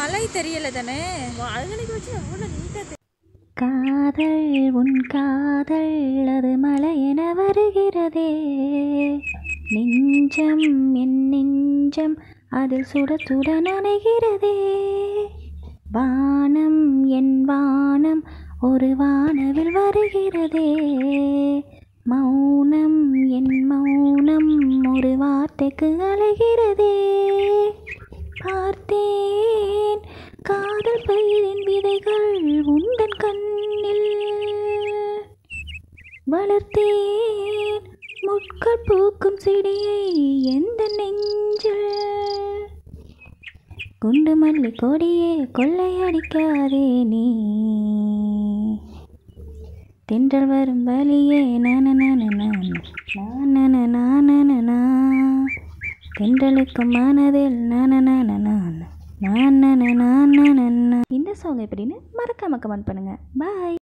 மலை தெரியல தானே அழகனைக்கு வச்சு எவ்வளோ நீட்டாக காதல் உன் காதல் அது மலை என வருகிறதே நெஞ்சம் என் நெஞ்சம் அதில் சுட சுட நனைகிறதே வானம் என் வானம் ஒரு வானவில் வருகிறதே மௌனம் என் மௌனம் ஒரு வார்த்தைக்கு அலைகிறதே பார்த்தேன் காதல் பயிரின் விதைகள் உந்தன் கண்ணில் வளர்த்தேன் முட்கள் பூக்கும் செடியை எந்த நெஞ்சில் குண்டு மல்லி கொடியே கொள்ளையடிக்காதே நீ தென்றல் வரும் வழியே நான நான நான தென்றலுக்கும் மனதில் நான நான இந்த சாங் எப்படின்னு மறக்காம கமெண்ட் பண்ணுங்க பாய்